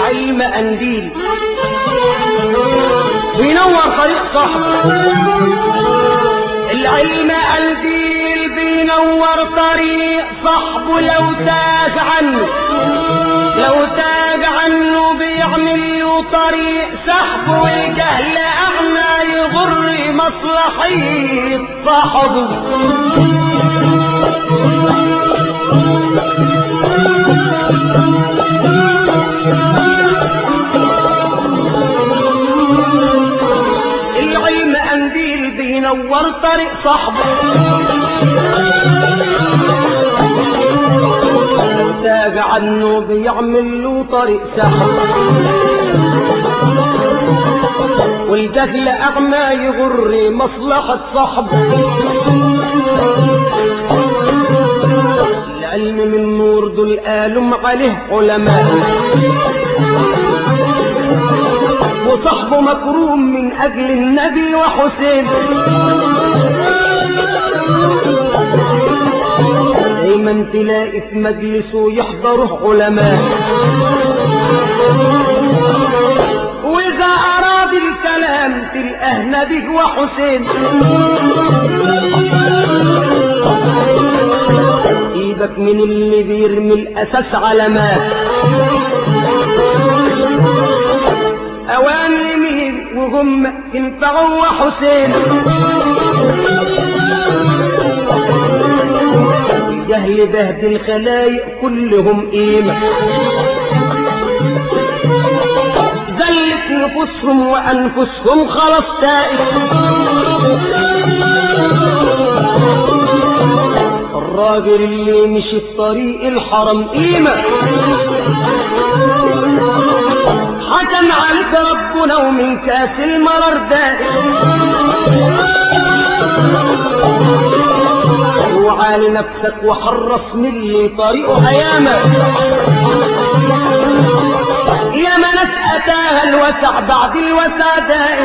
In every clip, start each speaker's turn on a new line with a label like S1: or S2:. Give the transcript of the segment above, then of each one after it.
S1: العلم قنديل بينور طريق صاحبه العلم قنديل بينور طريق صاحبه لو تاج عنه لو تاج عنه بيعمل له طريق سحبه والجهل أعمى يغر مصلحية صاحبه العلم قنديل بينور طريق صاحبه تاج عنه بيعمل له طريق سحب والجهل أعمى يغر مصلحة صاحبه العلم من نور دول قالوا عليه علماء وصحبه مكروم من أجل النبي وحسين دايما تلاقي في مجلسه يحضره علماء وإذا أراد الكلام تلقاه نبي وحسين سيبك من اللي بيرمي الأساس علامات أوان يمين وهم ينفعوا وحسين الجهل بهد الخلايق كلهم قيمة زلت نفوسهم وأنفسهم خلاص تائب الراجل اللي مشي في طريق الحرم قيمة حكم عليك ربنا ومن كاس المرر دائم اوعى لنفسك وحرص من اللي طريقه ايامه يا ما ناس اتاها الوسع بعد الوسع دائم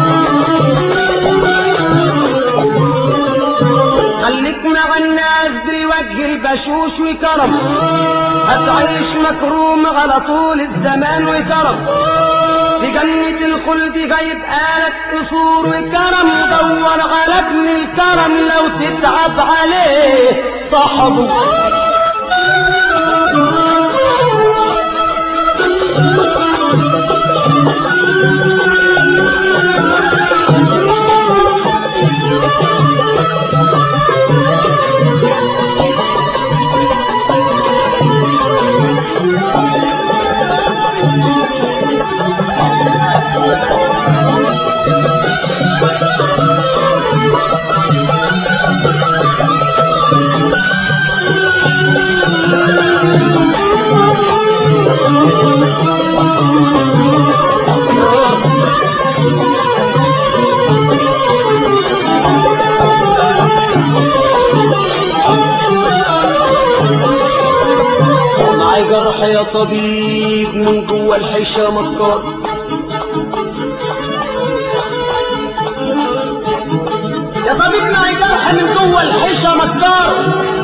S1: خليك مع الناس بالوجه البشوش وكرم هتعيش مكروم على طول الزمان وكرم في جنة الخلد غيب آلك قصور وكرم دور على ابن الكرم لو تتعب عليه صاحبه معي جرح يا طبيب من جوه الحيشة مكار يا طبيب معي جرح من جوه الحيشة مكار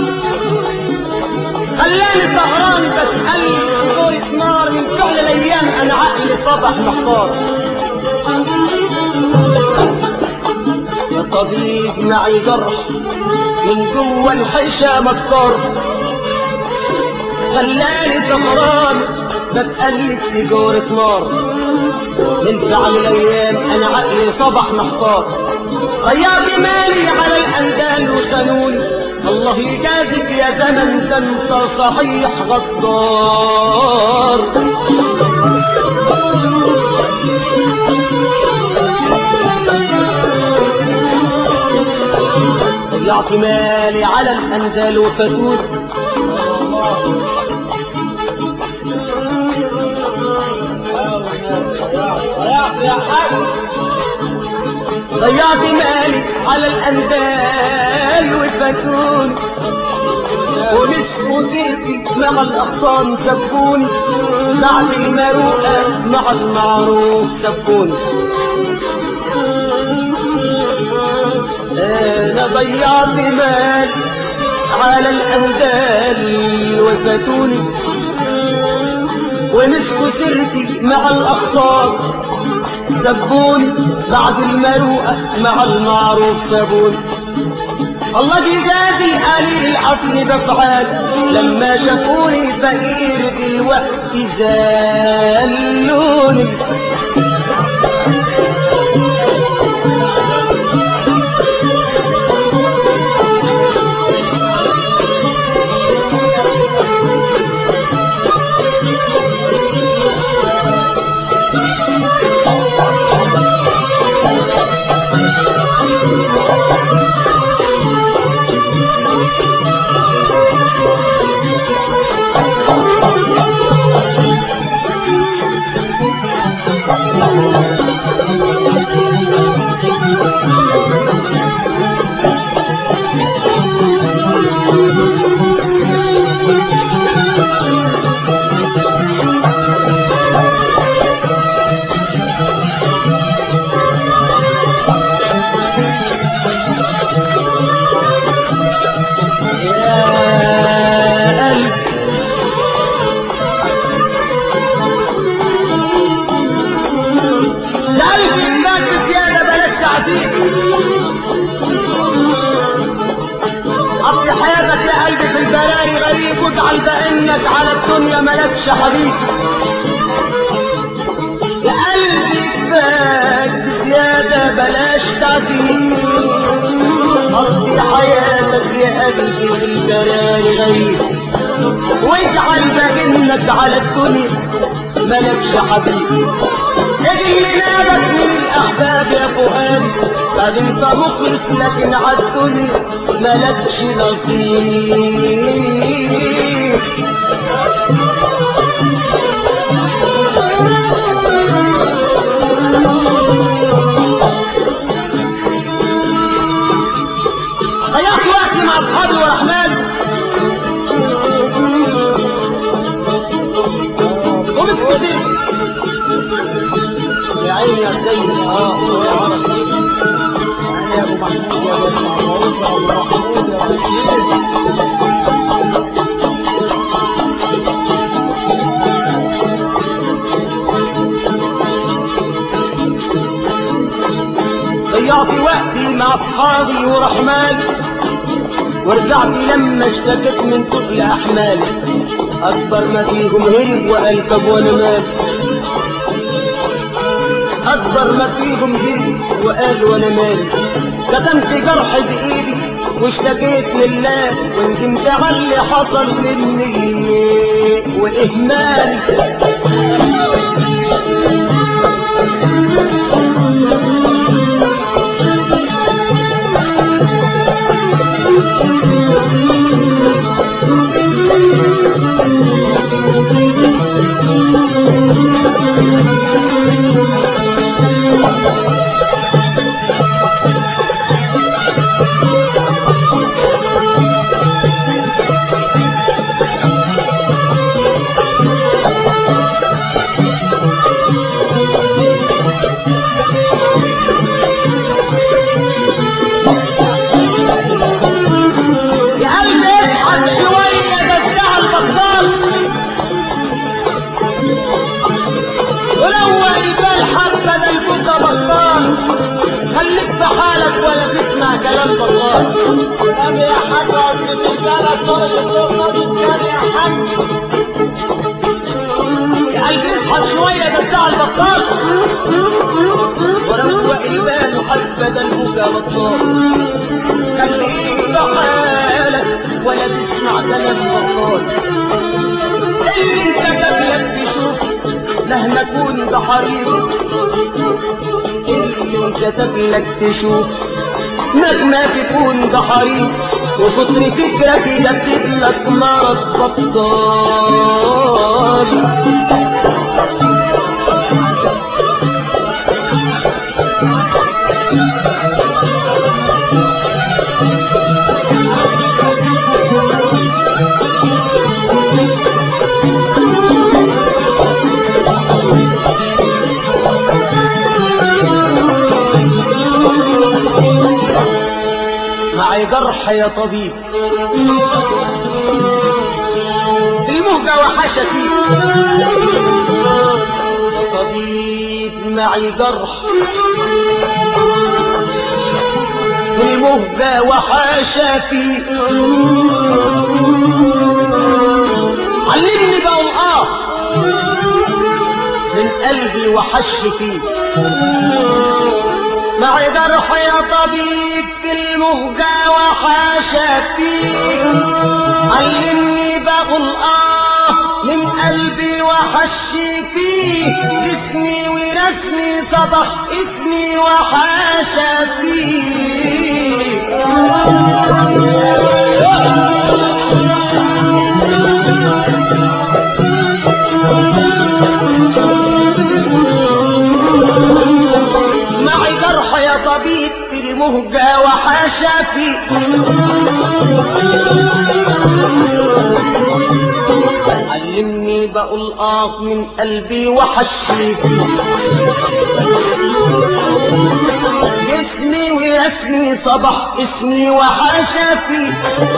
S1: خلاني سهران بتقلب في دورة نار من فعل الايام انا عقلي صبح محتار يا طبيب معي جرح من جوه الحيشة مكار خلاني سهران بتقلب في جورة نار من فعل الايام انا عقلي صبح محتار غيرت مالي على الاندال وخانوني الله يجازك يا زمن ده انت صحيح غدار ضيعت مالي على الاندال وفتوت ضيعت مالي على الأندال والفتون ونسوا سيرتي مع الأخصام سبوني بعد المروءة مع المعروف سبوني أنا ضيعت مالي على الأندال وفتوني ومسكوا سيرتي مع الأخصار سبوني بعد المروءة مع المعروف سابوني الله جزازي قليل الأصل بفعال لما شافوني فقير دلوقتي زالوني يا قلبي لقلبي إنك بزيادة بلاش تعذيب قضي حياتك يا قلبي في البراري غريب واجعل بأنك على الدنيا ملكش حبيب يا قلبي كفاك بزيادة بلاش تعذيب قضي حياتك يا قلبي في البراري غريب واجعل بأنك على الدنيا ملكش حبيب اجي اللي نابك من الاحباب يا فؤاد قد انت مخلص لكن عالدنيا ملكش نصيب ضيعت وقتي مع اصحابي ورحمالي ومسكتي يا عيني يا سيد اه
S2: يا ابو محمود يا ابو محمود يا ابو محمود يا بشير
S1: ضيعت وقتي مع اصحابي ورحمالي ورجعت لما اشتكت من تقل احمالي اكبر ما فيهم هرب وقال طب وانا مالي اكبر ما فيهم هرب وقال وانا مالي كتمت جرح بايدي واشتكيت لله وندمت على اللي حصل مني واهمالي يا قلبي اضحك شوية ده الزعل بطال ولو البال حبة ده البكا بطال خليك في حالك ولا تسمع كلام بطال
S2: نبي يا حاج اصل في البلد طارق الدكتور بالتاني يا حاج
S1: يا قلبي اضحك شوية ده الزعل بطال ولو البال حبة ده البكا بطال خليك في حالك ولا تسمع كلام بطال اللي انت قبلك تشوف مهما كنت حريص اللي انت تبلك تشوف مهما تكون ده حريص وكتر فكرك يجدد لك مرض بطال معي جرح يا طبيب الموجة وحش وحاش فيه يا طبيب معي جرح المهجة وحاشا فيه علمني بقول اه من قلبي وحش فيه معي جرح يا طبيب في المهجة وحاشا فيه علمني بقول اه من قلبي وحش فيه جسمي ورسمي صبح اسمي وحاشا فيه معي جرح يا طبيب في المهجة وحاشا فيه علمني بقول اه من قلبي وحشي فيه جسمي ورسمي صبح اسمي وحاشا فيه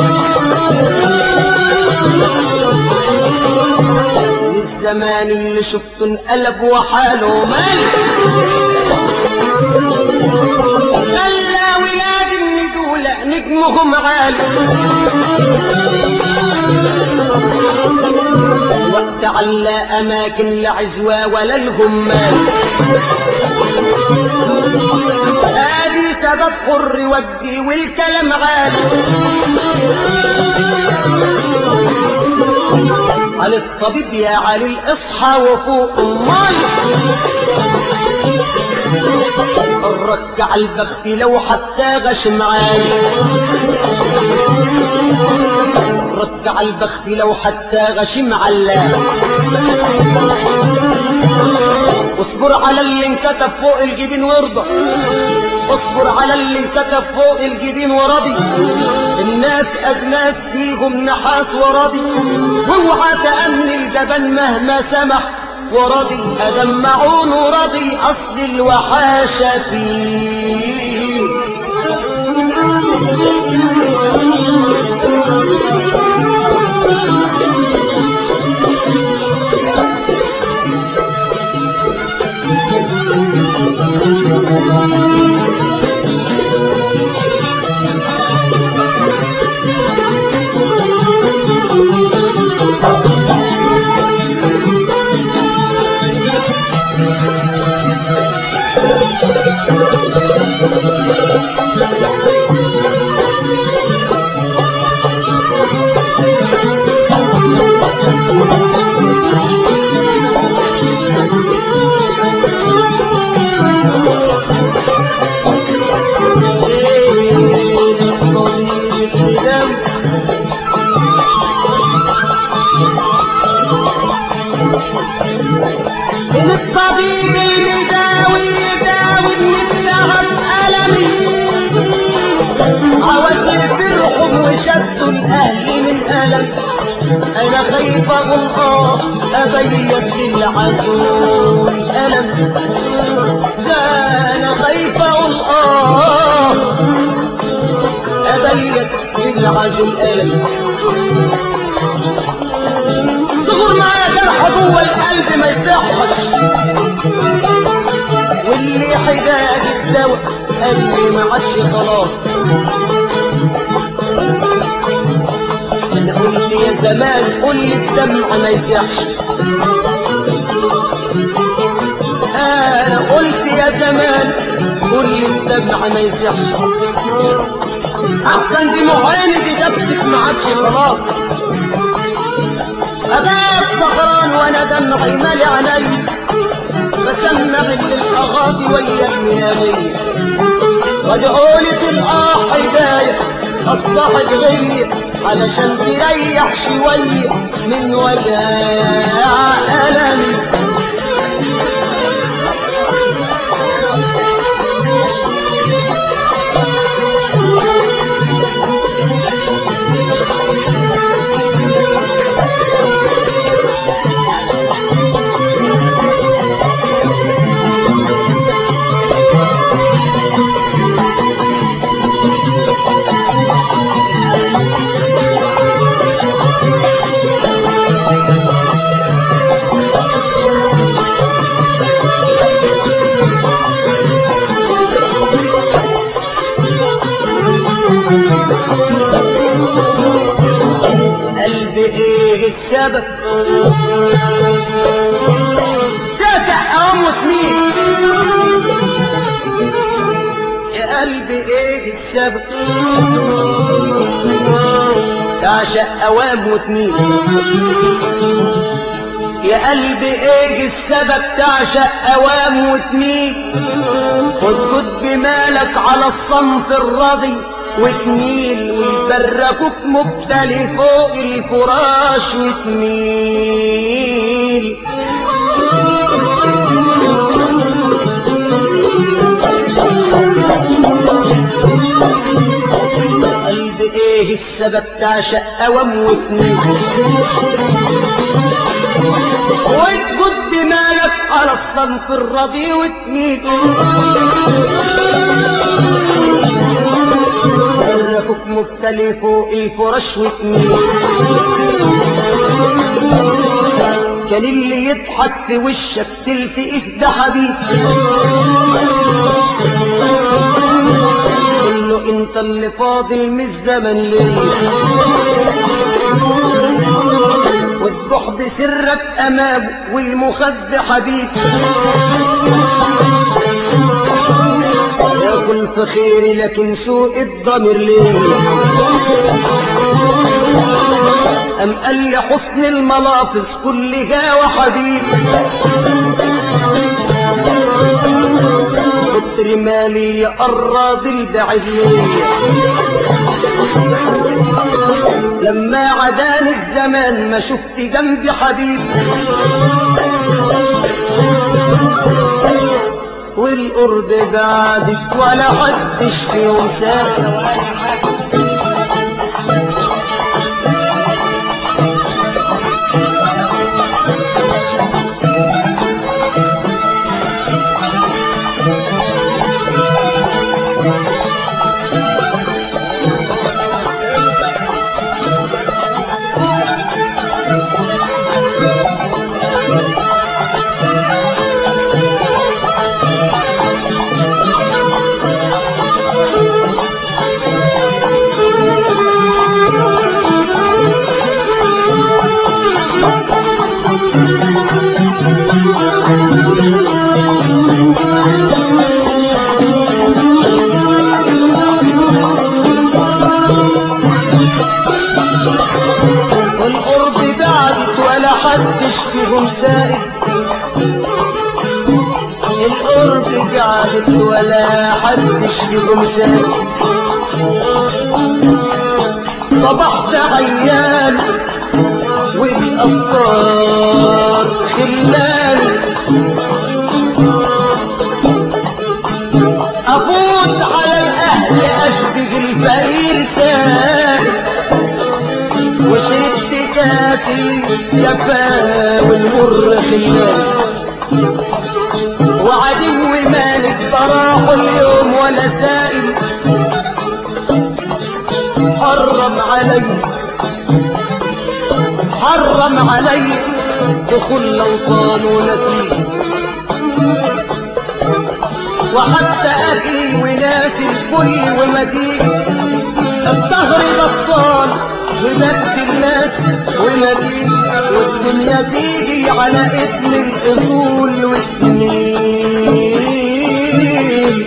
S1: من الزمان اللي شفته انقلب وحاله مالك خلى ولاد الندولة نجمهم عالي وقت على أماكن العزوة ولا الهمال ادي سبب حر ودي والكلام غالي على الطبيب يا علي الاصحى وفوق امال الرك على البخت لو حتى غش معاي رك على البخت لو حتى غش معلا واصبر على اللي انكتب فوق الجبين وارضى اصبر على اللي انكتب فوق الجبين ورضي الناس اجناس فيهم نحاس ورضي واوعى تأمن الجبن مهما سمح ورضي أدمعون ورضي أصل الوحاشة فيه من الطبيب المداوي يداوي من التعب ألمي عاوز يفرحهم وشدوا الأهل من ألم أنا خايف أقول آه أبين للعزول ألم ده أنا خايف أقول آه أبين للعزول ألم صغر معايا جرح جوه القلب ما يصحش واللي حداد الدواء قال لي ما عادش خلاص انا قلت يا زمان قول لي الدمع ما يسيحش انا قلت يا زمان قول لي الدمع ما يسيحش احسن دي معاني دي دبتك ما عادش خلاص أبات سهران وانا دمعي مالي علي بسمع للأغاضي ويا المنامية وادعولي تلقى حداية أصبحت غير علشان تريح شوية من وجع ألمي السبب تسع قوام واتنين يا قلبي ايه السبب تعشق قوام واتنين يا قلبي ايه السبب تعشق قوام وتميل واسجد بمالك على الصنف الراضي وتميل ويبركوك مبتلي فوق الفراش وتميل قلبي ايه السبب تعشق قوام وتميل واسجد بمالك على الصنف الرضي وتميل حركك مبتلي فوق الفرش وتميل كان اللي يضحك في وشك تلتقيه ده حبيب قل له انت اللي فاضل من الزمن ليه وتبح بسرك امامه والمخد حبيب ياكل في خيري لكن سوء الضمير ليه أم قال لي حسن الملافظ كلها وحبيب كتر مالي يقرب البعيد ليه لما عداني الزمان ما شفت جنبي حبيب والقرب بعدك ولا حدش في يوم ساعة والقرب بعدت ولا حدش فيهم سائد القرب بعدت ولا حدش فيهم سائد صبحت عيان والأفكار خلاني أفوت على الأهل أشبه الفقير سائد وشربت كاس الجفا والمر خلان وعدو مالك براح اليوم ولا سائل حرم علي حرم علي دخول الأوطان ونتيجة وحتى أخي وناس الكل ومدينة الدهر بطال وبد الناس ومدين والدنيا تيجي على اسم الأصول والسنين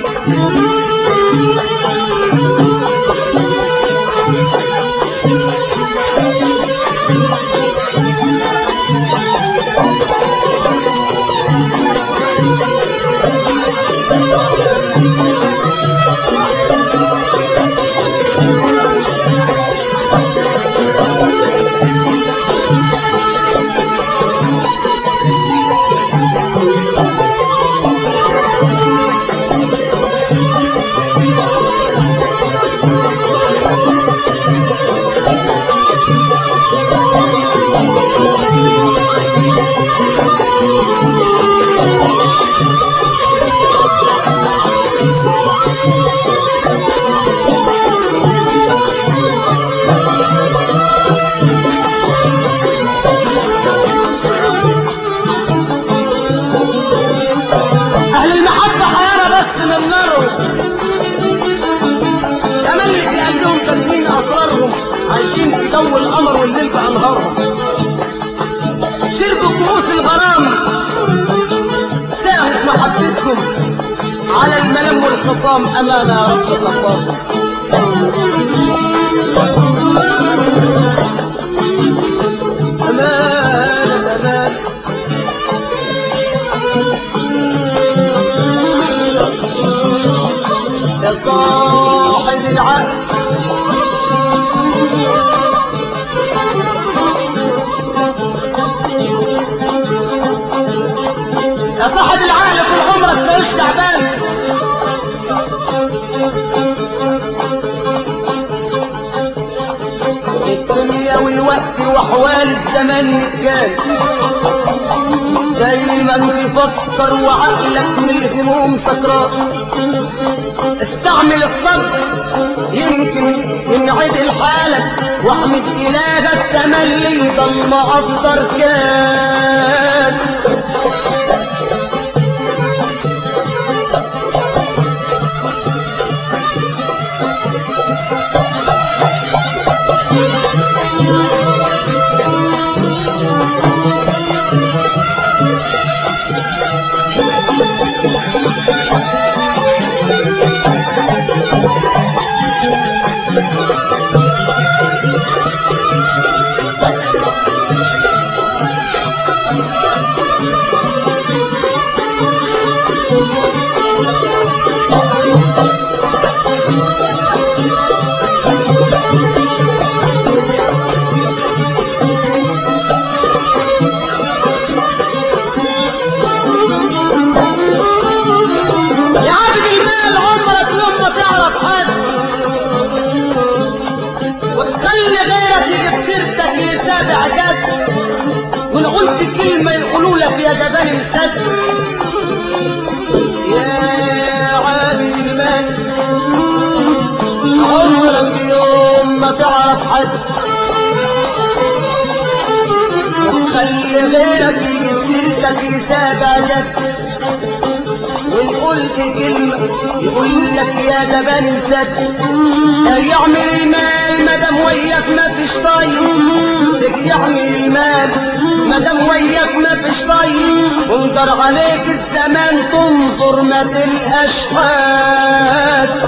S1: أهل المحبة حيارة بس من نارهم تملي في قلبهم تدمين أسرارهم عايشين في جو القمر والليل بأنهارهم شربوا كؤوس الغرام ساهت محبتكم على الملم والخصام أمانة يا رب صفاكم أمانة أمانة يا صاحب العقل يا صاحب العقل طول عمرك مالوش تعبان الدنيا والوقت واحوال الزمان كان دايما تفكر وعقلك من الهموم سكران استعمل الصبر يمكن ينعدل حالك واحمد الهك تملي ضل مقدر كان يا عبد المال عمرك يوم ما تعرف حد وتخلي غيرك يجيب سيرتك لسابع جد وان قلت كلمة يقولوا لك يا جبان السد يا عابد المال عمرك يوم ما تعرف حد وتخلي غيرك يجيب سيرتك لسابع جد وان قلت كلمة يقول لك يا جبان انسد يعمل المال مدام وياك ما فيش طيب تجي يعمل المال مدام وياك ما فيش طيب وانجر عليك الزمان تنظر ما تلقاش حد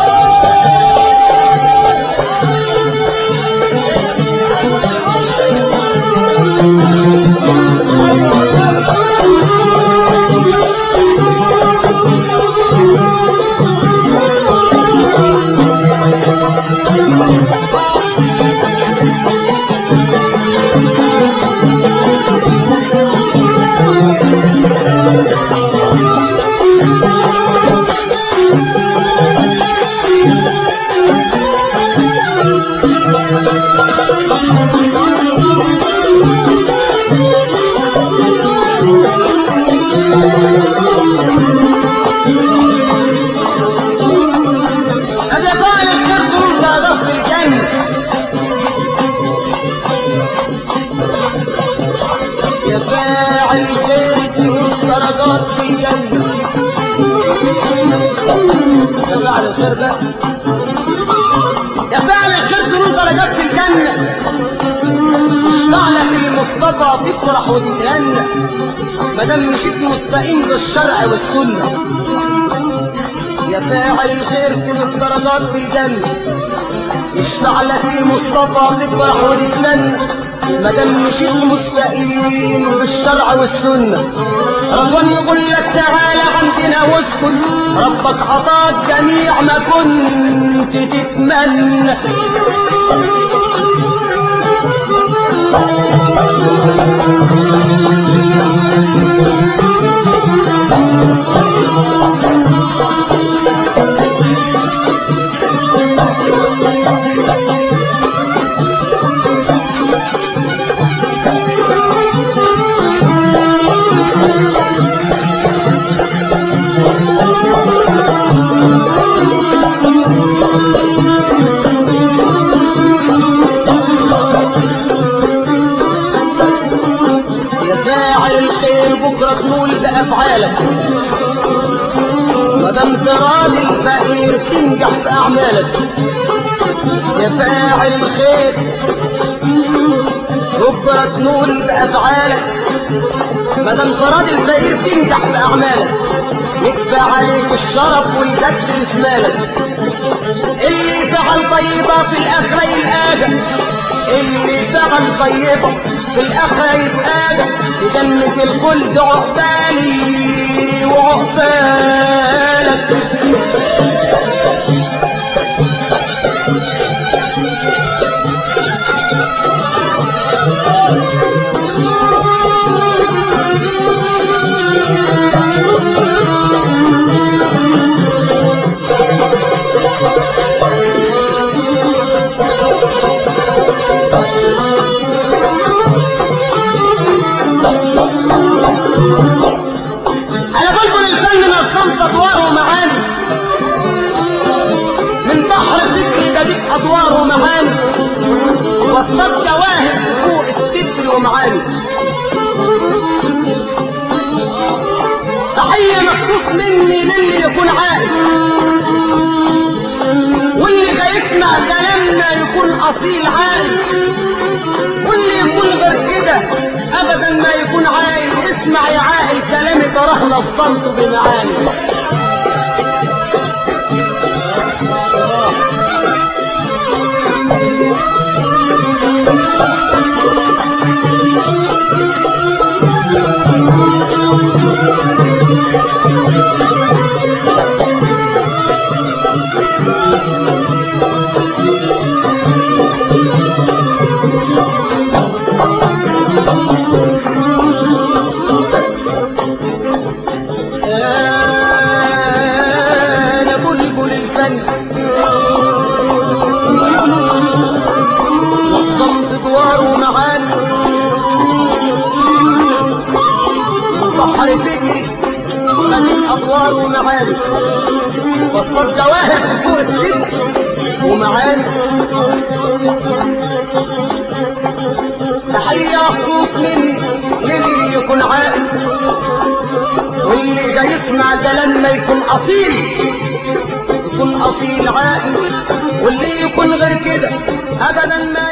S1: أبي قال الخير دول درجات في الجنة يا فاعل خير دول درجات في الجنة يا فاعل الخير بقى يا فاعل الخير دول درجات في الجنة اشفع لك المصطفى تفرح وتتهنى مادام مشيت مستقيم بالشرع والسنه يا فاعل الخير تبقى درجات في الجنة يشفع لك المصطفى تفرح وتتلن مادام مشيت مستقيم بالشرع والسنة رضوان يقول لك تعالى عندنا واسكن ربك عطاك جميع ما كنت تتمنى يا فاعل الخير بكرة تنول بأفعالك مادام تراضي الفقير تنجح في أعمالك يا فاعل الخير بكرة تنول بأفعالك مدام تراضي الفقير تنجح في اعمالك يكفى عليك الشرف والجد رسمالك اللي فعل طيبة في الآخرة يلقاك اللي فعل طيبة في الآخرة يبقاك في جنة الخلد عقبالي وعقبالك على بلبل الفن نظمت ادواره معاني من بحر الذكر بديك ادواره معاني وسط جواهر فوق التتر ومعاني تحية مخصوص مني للي يكون عاقل واللي جاي يسمع كلامنا يكون اصيل عاقل واللي يكون غير كده ابدا ما يكون عاقل اسمع يا عاقل كلامي كرهنا الصمت بمعاني انا بلبل الفن نظمت ادواره معاني بحر فكري ملك ادواره معاني وسط جواهر فوق السن ومعاني تحية مخصوص مني للي يكون عاقل واللي جاي يسمع كلامنا يكون اصيل يكون اصيل عاقل واللي يكون غير كده ابدا ما